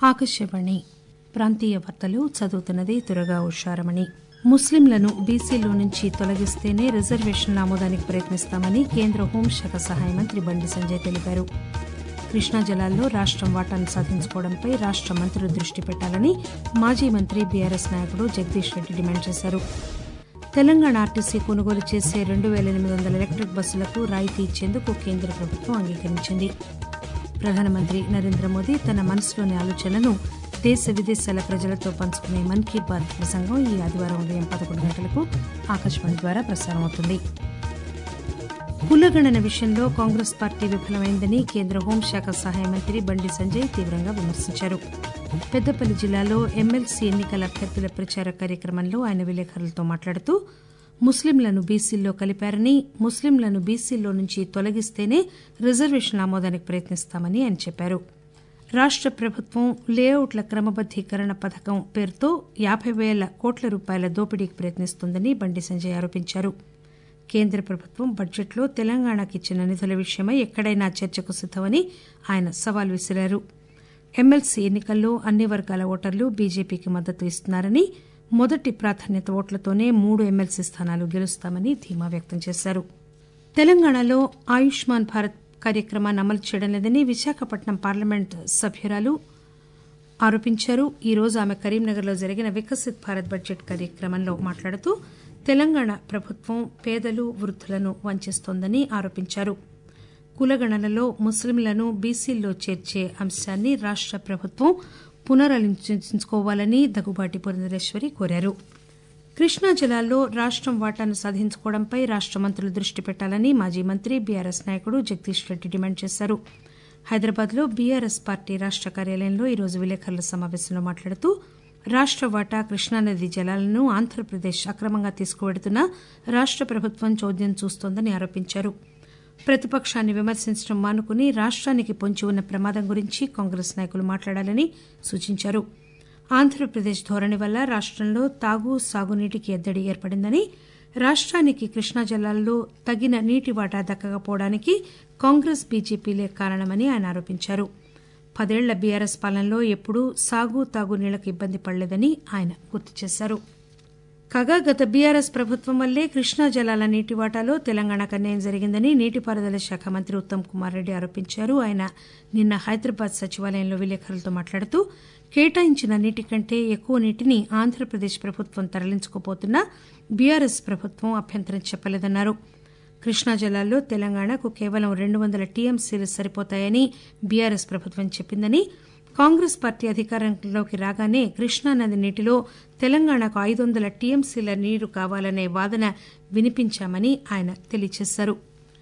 ఆకాశవాణి ప్రాంతీయ వార్తలు చదువుతున్నది దురగా ఉషారమణి ముస్లింలను బీసీలో నుంచి తొలగిస్తేనే రిజర్వేషన్ల ఆమోదానికి ప్రయత్నిస్తామని కేంద్ర హోంశాఖ సహాయ మంత్రి బండి సంజయ్ తెలిపారు కృష్ణా జలాల్లో రాష్టం వాటాను సాధించుకోవడంపై రాష్ట మంత్రులు దృష్టి పెట్టాలని మాజీ మంత్రి బీఆర్ఎస్ నాయకుడు జగదీష్ రెడ్డి డిమాండ్ చేశారు తెలంగాణ ఆర్టీసీ కొనుగోలు చేసే రెండు పేల ఎనిమిది వందల ఎలక్టిక్ బస్సులకు రాయితీ ఇచ్చేందుకు కేంద్ర ప్రభుత్వం అంగీకరించింది ప్రధానమంత్రి నరేంద్ర మోదీ తన మనసులోని ఆలోచనలను దేశ విదేశాల ప్రజలతో పంచుకునే మన్ కీ బాత్ ప్రసంగం ఈ ఆదివారం ఉదయం పదకొండు గంటలకు ఆకాశవాణి ద్వారా ప్రసారం అవుతుంది కులగణన విషయంలో కాంగ్రెస్ పార్టీ విఫలమైందని కేంద్ర హోంశాఖ సహాయ మంత్రి బండి సంజయ్ తీవ్రంగా విమర్శించారు పెద్దపల్లి జిల్లాలో ఎమ్మెల్సీ ఎన్నికల అభ్యర్థుల ప్రచార కార్యక్రమంలో ఆయన విలేకరులతో మాట్లాడుతూ ముస్లింలను బీసీల్లో కలిపారని ముస్లింలను బీసీల్లో నుంచి తొలగిస్తేనే రిజర్వేషన్ల ఆమోదానికి ప్రయత్నిస్తామని ఆయన చెప్పారు రాష్ట ప్రభుత్వం లేఅవుట్ల క్రమబద్దీకరణ పథకం పేరుతో యాబై పేల కోట్ల రూపాయల దోపిడీకి ప్రయత్నిస్తోందని బండి సంజయ్ ఆరోపించారు కేంద్ర ప్రభుత్వం బడ్జెట్లో తెలంగాణకు ఇచ్చిన నిధుల విషయమై ఎక్కడైనా చర్చకు సిద్దమని ఆయన సవాల్ విసిరారు ఎమ్మెల్సీ ఎన్నికల్లో అన్ని వర్గాల ఓటర్లు బీజేపీకి మద్దతు ఇస్తున్నారని మొదటి ప్రాధాన్యత ఓట్లతోనే మూడు ఎమ్మెల్సీ స్థానాలు గెలుస్తామని ధీమా వ్యక్తం చేశారు తెలంగాణలో ఆయుష్మాన్ భారత్ కార్యక్రమాన్ని అమలు చేయడం లేదని విశాఖపట్నం పార్లమెంట్ సభ్యురాలు ఆరోపించారు ఈ రోజు ఆమె కరీంనగర్లో జరిగిన వికసిత్ భారత్ బడ్జెట్ కార్యక్రమంలో మాట్లాడుతూ తెలంగాణ ప్రభుత్వం పేదలు వృద్దులను వంచిస్తోందని ఆరోపించారు కులగణనలో ముస్లింలను బీసీల్లో చేర్చే అంశాన్ని రాష్ట ప్రభుత్వం పునరాలోచించుకోవాలని దగ్గుబాటి పురంధరేశ్వరి కోరారు కృష్ణా జలాల్లో రాష్టం వాటాను సాధించుకోవడంపై రాష్ట మంత్రులు దృష్టి పెట్టాలని మాజీ మంత్రి బీఆర్ఎస్ నాయకుడు జగదీష్ రెడ్డి డిమాండ్ చేశారు హైదరాబాద్ లో బీఆర్ఎస్ పార్టీ రాష్ట కార్యాలయంలో ఈరోజు విలేకరుల సమావేశంలో మాట్లాడుతూ రాష్ట వాటా కృష్ణానది జలాలను ఆంధ్రప్రదేశ్ అక్రమంగా తీసుకువెడుతున్నా రాష్ట ప్రభుత్వం చోద్యం చూస్తోందని ఆరోపించారు ప్రతిపక్షాన్ని విమర్శించడం మానుకుని రాష్టానికి పొంచి ఉన్న ప్రమాదం గురించి కాంగ్రెస్ నాయకులు మాట్లాడాలని సూచించారు ఆంధ్రప్రదేశ్ ధోరణి వల్ల రాష్టంలో తాగు సాగునీటికి ఎద్దడి ఏర్పడిందని రాష్టానికి కృష్ణా జలాల్లో తగిన నీటి వాటా దక్కకపోవడానికి కాంగ్రెస్ బీజేపీలే కారణమని ఆయన ఆరోపించారు పదేళ్ల బీఆర్ఎస్ పాలనలో ఎప్పుడూ సాగు తాగు నీళ్లకు ఇబ్బంది పడలేదని ఆయన గుర్తు చేశారు కాగా గత బీఆర్ఎస్ ప్రభుత్వం వల్లే కృష్ణా జలాల నీటి వాటాలో తెలంగాణకు అన్యాయం జరిగిందని నీటిపారుదల శాఖ మంత్రి ఉత్తమ్ కుమార్ రెడ్డి ఆరోపించారు ఆయన నిన్న హైదరాబాద్ సచివాలయంలో విలేకరులతో మాట్లాడుతూ కేటాయించిన నీటి కంటే ఎక్కువ నీటిని ఆంధ్రప్రదేశ్ ప్రభుత్వం తరలించుకుపోతున్నా బీఆర్ఎస్ ప్రభుత్వం అభ్యంతరం చెప్పలేదన్నారు కృష్ణా జలాల్లో తెలంగాణకు కేవలం రెండు వందల టీఎంసీలు సరిపోతాయని బీఆర్ఎస్ ప్రభుత్వం చెప్పిందని కాంగ్రెస్ పార్టీ అధికారంలోకి రాగానే కృష్ణానది నీటిలో తెలంగాణకు ఐదు వందల టీఎంసీల నీరు కావాలనే వాదన వినిపించామని ఆయన తెలియజేశారు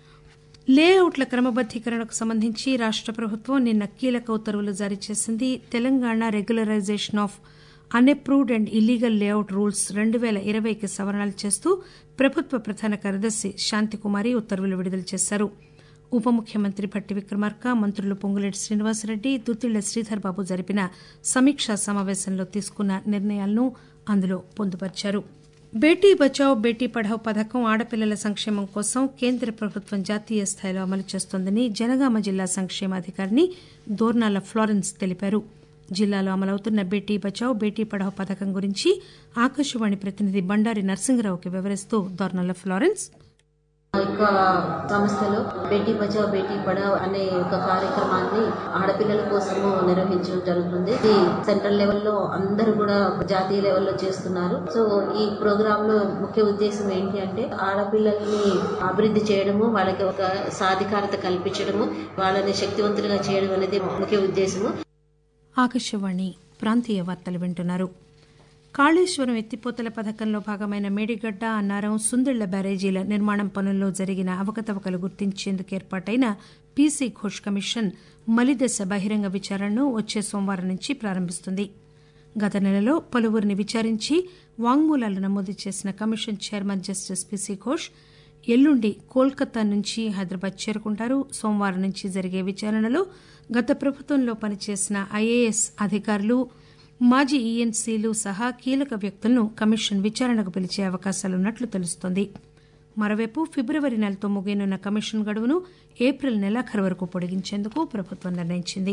లేఅవుట్ల క్రమబద్దీకరణకు సంబంధించి రాష్ట ప్రభుత్వం నిన్న కీలక ఉత్తర్వులు జారీ చేసింది Telangana regularisation of unapproved and illegal layout rules రెండు పేల ఇరవైకి సవరణలు చేస్తూ ప్రభుత్వ ప్రధాన కార్యదర్శి శాంతికుమారి ఉత్తర్వులు విడుదల చేశారు ఉప ముఖ్యమంత్రి భట్టి విక్రమార్క మంత్రులు పొంగులేటి శ్రీనివాసరెడ్డి దుద్దిళ్ల శ్రీధర్ బాబు జరిపిన సమీక్షా సమావేశంలో తీసుకున్న నిర్ణయాలను అందులో పొందుపర్చారు బేటీ బచావ్ బేటీ పఢావ్ పథకం ఆడపిల్లల సంక్షేమం కోసం కేంద్ర ప్రభుత్వం జాతీయ స్థాయిలో అమలు చేస్తోందని జనగామ జిల్లా సంక్షేమాధికారిని దోర్నాల ఫ్లారెన్స్ తెలిపారు జిల్లాలో అమలవుతున్న బేటీ బచావ్ బేటీ పఢావ్ పథకం గురించి ఆకాశవాణి ప్రతినిధి బండారి నరసింహరావుకి వివరిస్తూ దోర్నాల ఫ్లారెన్స్ యొక్క సంస్థలో బేటీ బచావ్ బేటీ పడావ్ అనే ఒక కార్యక్రమాన్ని ఆడపిల్లల కోసము నిర్వహించడం జరుగుతుంది ఇది సెంట్రల్ లెవెల్లో అందరూ కూడా జాతీయ లెవెల్లో చేస్తున్నారు సో ఈ ప్రోగ్రామ్ లో ముఖ్య ఉద్దేశం ఏంటి అంటే ఆడపిల్లల్ని అభివృద్ధి చేయడము వాళ్ళకి ఒక సాధికారత కల్పించడము వాళ్ళని శక్తివంతులుగా చేయడం అనేది ముఖ్య ఉద్దేశము ఆకాశవాణి ప్రాంతీయ వార్తలు వింటున్నారు కాళేశ్వరం ఎత్తిపోతల పథకంలో భాగమైన మేడిగడ్డ అన్నారం సుందిళ్ల బ్యారేజీల నిర్మాణం పనుల్లో జరిగిన అవకతవకలు గుర్తించేందుకు ఏర్పాటైన పీసీ ఘోష్ కమిషన్ మలిదశ బహిరంగ విచారణను వచ్చే సోమవారం నుంచి ప్రారంభిస్తుంది గత నెలలో పలువురిని విచారించి వాంగ్మూలాలు నమోదు చేసిన commission chairman justice PC Ghosh ఎల్లుండి కోల్కతా నుంచి హైదరాబాద్ చేరుకుంటారు సోమవారం నుంచి జరిగే విచారణలో గత ప్రభుత్వంలో పనిచేసిన ఐఏఎస్ అధికారులు మాజీ ఈఎన్సీలు సహా కీలక వ్యక్తులను కమిషన్ విచారణకు పిలిచే అవకాశాలున్నట్లు తెలుస్తోంది మరోవైపు ఫిబ్రవరి నెలతో ముగియనున్న కమిషన్ గడువును ఏప్రిల్ నెలాఖరు వరకు పొడిగించేందుకు ప్రభుత్వం నిర్ణయించింది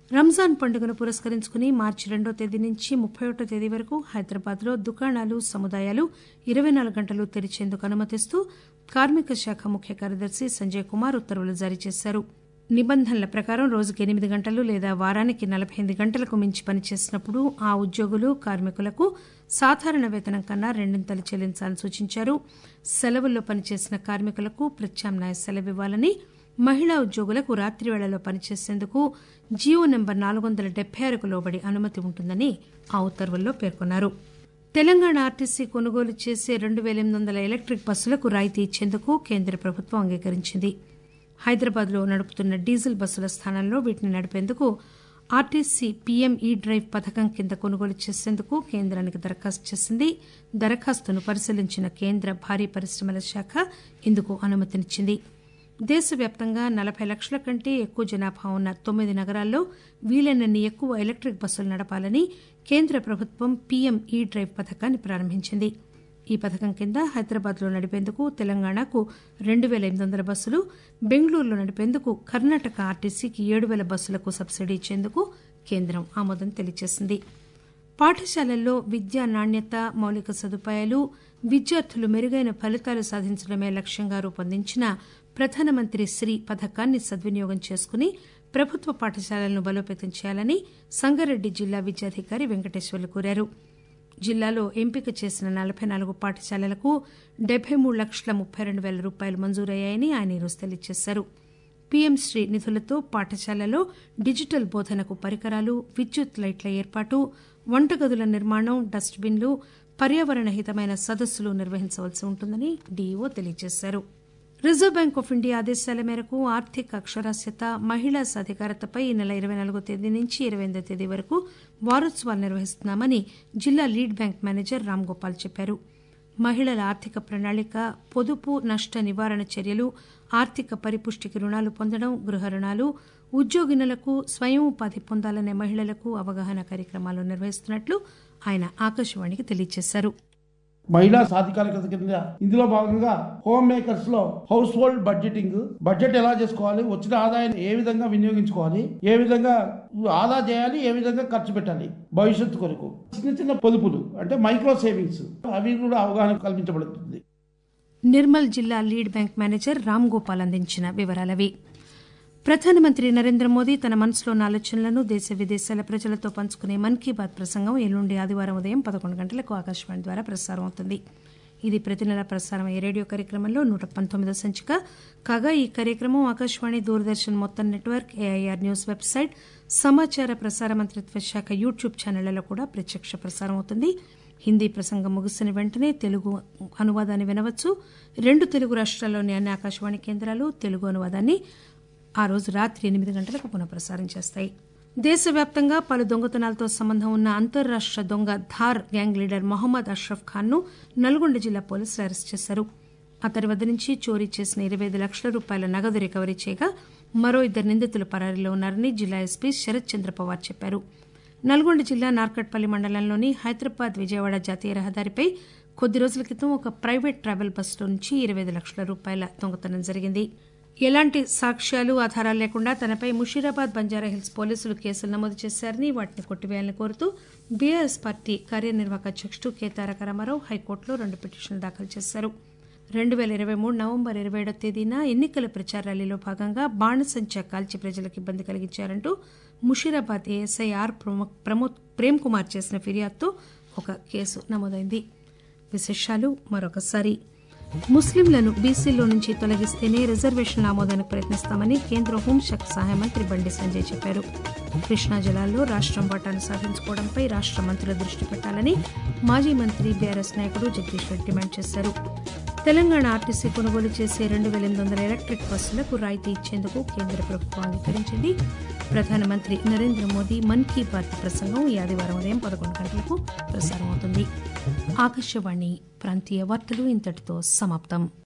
రంజాన్ పండుగను పురస్కరించుకుని మార్చి రెండో తేదీ నుంచి ముప్పై ఒకటో తేదీ వరకు హైదరాబాద్లో దుకాణాలు సముదాయాలు ఇరవై నాలుగు గంటలు తెరిచేందుకు అనుమతిస్తూ కార్మిక శాఖ ముఖ్య కార్యదర్శి సంజయ్ కుమార్ ఉత్తర్వులు జారీ చేశారు నిబంధనల ప్రకారం రోజుకి ఎనిమిది గంటలు లేదా వారానికి నలభై ఎనిమిది గంటలకు మించి పనిచేసినప్పుడు ఆ ఉద్యోగులు కార్మికులకు సాధారణ వేతనం కన్నా రెండింతలు చెల్లించాలని సూచించారు సెలవుల్లో పనిచేసిన కార్మికులకు ప్రత్యామ్నాయ సెలవు ఇవ్వాలని మహిళా ఉద్యోగులకు రాత్రి వేళల్లో పనిచేసేందుకు జియో నెంబర్ నాలుగు వందల డెబ్బై ఆరుకు లోబడి అనుమతి ఉంటుందని ఆ ఉత్తర్వుల్లో పేర్కొన్నారు తెలంగాణ ఆర్టీసీ కొనుగోలు చేసే రెండు పేల ఎనిమిది వందల ఎలక్టిక్ బస్సులకు రాయితీ ఇచ్చేందుకు కేంద్ర ప్రభుత్వం అంగీకరించింది హైదరాబాద్లో నడుపుతున్న డీజిల్ బస్సుల స్థానంలో వీటిని నడిపేందుకు ఆర్టీసీ పీఎం ఈ డ్రైవ్ పథకం కింద కొనుగోలు చేసేందుకు కేంద్రానికి దరఖాస్తు చేసింది దరఖాస్తును పరిశీలించిన కేంద్ర భారీ పరిశ్రమల శాఖ ఇందుకు అనుమతినిచ్చింది దేశవ్యాప్తంగా నలభై లక్షల కంటే ఎక్కువ జనాభా ఉన్న తొమ్మిది నగరాల్లో వీలైనన్ని ఎక్కువ ఎలక్టిక్ బస్సులు నడపాలని కేంద్ర ప్రభుత్వం పీఎం ఈ డ్రైవ్ పథకాన్ని ప్రారంభించింది ఈ పథకం కింద హైదరాబాద్లో నడిపేందుకు తెలంగాణకు రెండు పేల ఎనిమిది వందల బస్సులు బెంగళూరులో నడిపేందుకు కర్ణాటక ఆర్టీసీకి ఏడు పేల బస్సులకు సబ్సిడీ ఇచ్చేందుకు కేంద్రం ఆమోదం తెలియజేసింది పాఠశాలల్లో విద్యా నాణ్యత మౌలిక సదుపాయాలు విద్యార్థులు మెరుగైన ఫలితాలు సాధించడమే లక్ష్యంగా రూపొందించిన ప్రధానమంత్రి శ్రీ పథకాన్ని సద్వినియోగం చేసుకుని ప్రభుత్వ పాఠశాలలను బలోపేతం చేయాలని సంగారెడ్డి జిల్లా విద్యాధికారి వెంకటేశ్వర్లు కోరారు జిల్లాలో ఎంపిక చేసిన నలభై నాలుగు పాఠశాలలకు డెబ్బై మూడు లక్షల ముప్పై రెండు పేల రూపాయలు మంజూరయ్యాయని ఆయన ఈరోజు తెలియజేశారు పీఎం శ్రీ నిధులతో పాఠశాలలో డిజిటల్ బోధనకు పరికరాలు విద్యుత్ లైట్ల ఏర్పాటు వంటగదుల నిర్మాణం డస్ట్బిన్లు పర్యావరణ హితమైన సదస్సులు నిర్వహించవలసి ఉంటుందని డీఈఓ తెలియజేశారు రిజర్వ్ బ్యాంక్ ఆఫ్ ఇండియా ఆదేశాల మేరకు ఆర్థిక అక్షరాస్యత మహిళా సాధికారతపై ఈ నెల ఇరవై నాలుగో తేదీ నుంచి ఇరవై ఎనిమిదో తేదీ వరకు వారోత్సవాలు నిర్వహిస్తున్నామని జిల్లా lead bank manager Ram Gopal చెప్పారు మహిళల ఆర్థిక ప్రణాళిక పొదుపు నష్ట నివారణ చర్యలు ఆర్థిక పరిపుష్టికి రుణాలు పొందడం గృహ రుణాలు ఉద్యోగినులకు స్వయం ఉపాధి పొందాలనే మహిళలకు అవగాహన కార్యక్రమాలు నిర్వహిస్తున్నట్లు ఆయన ఆకాశవాణికి తెలియజేశారు మహిళా సాధికారికత కింద ఇందులో భాగంగా హోమ్ మేకర్స్ లో హౌస్ హోల్డ్ బడ్జెటింగ్ బడ్జెట్ ఎలా చేసుకోవాలి వచ్చిన ఆదాయాన్ని ఏ విధంగా వినియోగించుకోవాలి ఏ విధంగా ఆదా చేయాలి ఏ విధంగా ఖర్చు పెట్టాలి భవిష్యత్తు కొరకు చిన్న చిన్న పొదుపులు అంటే మైక్రో సేవింగ్స్ అవి కూడా అవగాహన కల్పించబడుతుంది నిర్మల్ జిల్లా lead bank manager Ram Gopal అందించిన వివరాలవి ప్రధానమంత్రి నరేంద్ర మోదీ తన మనసులోని ఆలోచనలను దేశ విదేశాల ప్రజలతో పంచుకునే మన్ కీ బాత్ ప్రసంగం ఎల్లుండి ఆదివారం ఉదయం పదకొండు గంటలకు ఆకాశవాణి ద్వారా ప్రసారం అవుతుంది ఇది ప్రతి నెల ప్రసారం అయ్యే రేడియో కార్యక్రమంలో నూట పంతొమ్మిదో సంచిక కాగా ఈ కార్యక్రమం ఆకాశవాణి దూరదర్శన్ మొత్తం నెట్వర్క్ ఏఐఆర్ న్యూస్ వెబ్సైట్ సమాచార ప్రసార మంత్రిత్వ శాఖ యూట్యూబ్ ఛానళ్లలో కూడా ప్రత్యక్ష ప్రసారం అవుతుంది హిందీ ప్రసంగం ముగిసిన వెంటనే తెలుగు అనువాదాన్ని వినవచ్చు రెండు తెలుగు రాష్ట్రాల్లోని అన్ని ఆకాశవాణి కేంద్రాలు తెలుగు అనువాదాన్ని ఆ రోజు రాత్రి ఎనిమిది గంటలకు పునఃప్రసారం చేస్తాయి దేశవ్యాప్తంగా పలు దొంగతనాలతో సంబంధం ఉన్న అంతర్రాష్ట దొంగ ధార్ గ్యాంగ్ లీడర్ మొహమ్మద్ అష్రఫ్ ఖాన్ ను నల్గొండ జిల్లా పోలీసులు అరెస్ట్ చేశారు అతడి వద్ద నుంచి చోరీ చేసిన ఇరవై ఐదు లక్షల రూపాయల నగదు రికవరీ చేయగా మరో ఇద్దరు నిందితులు పరారీలో ఉన్నారని జిల్లా ఎస్పీ శరత్ చంద్ర పవార్ చెప్పారు నల్గొండ జిల్లా నార్కట్పల్లి మండలంలోని హైదరాబాద్ విజయవాడ జాతీయ రహదారిపై కొద్ది రోజుల క్రితం ఒక ప్రైవేట్ ట్రావెల్ బస్సులో నుంచి ఇరవై ఐదు లక్షల రూపాయల దొంగతనం జరిగింది ఎలాంటి సాక్ష్యాలు ఆధారాలు లేకుండా తనపై ముషీరాబాద్ బంజారాహిల్స్ పోలీసులు కేసులు నమోదు చేశారని వాటిని కొట్టివేయాలని కోరుతూ బీఆర్ఎస్ పార్టీ కార్యనిర్వాహక అధ్యక్షుడు కె తారక రామారావు హైకోర్టులో రెండు పిటిషన్లు దాఖలు చేశారు రెండు పేల ఇరవై మూడు నవంబర్ ఇరవై ఏడో తేదీన ఎన్నికల ప్రచార ర్యాలీలో భాగంగా బాణసంచా కాల్చి ప్రజలకు ఇబ్బంది కలిగించారంటూ ముషీరాబాద్ ఏఎస్ఐ ఆర్ ప్రమోద్ ప్రేమ్ కుమార్ చేసిన ఫిర్యాదుతో ఒక కేసు నమోదైంది విశేషాలు మరొకసారి ముస్లింలను బీసీలో నుంచి తొలగిస్తేనే రిజర్వేషన్ల ఆమోదానికి ప్రయత్నిస్తామని కేంద్ర హోంశాఖ సహాయ మంత్రి బండి సంజయ్ చెప్పారు కృష్ణా జలాల్లో రాష్ట్రం వాటాను సాధించుకోవడంపై రాష్ట్ర మంత్రుల దృష్టి పెట్టాలని మాజీ మంత్రి బీఆర్ఎస్ నాయకుడు జగదీష్ రెడ్డి డిమాండ్ చేశారు తెలంగాణ ఆర్టీసీ కొనుగోలు చేసే రెండు వేల ఎనిమిది వందల ఎలక్ట్రిక్ బస్సులకు రాయితీ ఇచ్చేందుకు కేంద్ర ప్రభుత్వం అంగీకరించింది ప్రధానమంత్రి నరేంద్ర మోదీ మన్ కీ బాత్ ప్రసంగం ఈ ఆదివారం ఉదయం పదకొండు గంటలకు ప్రసారం అవుతుంది ఆకాశవాణి ప్రాంతీయ వార్తలు ఇంతటితో సమాప్తం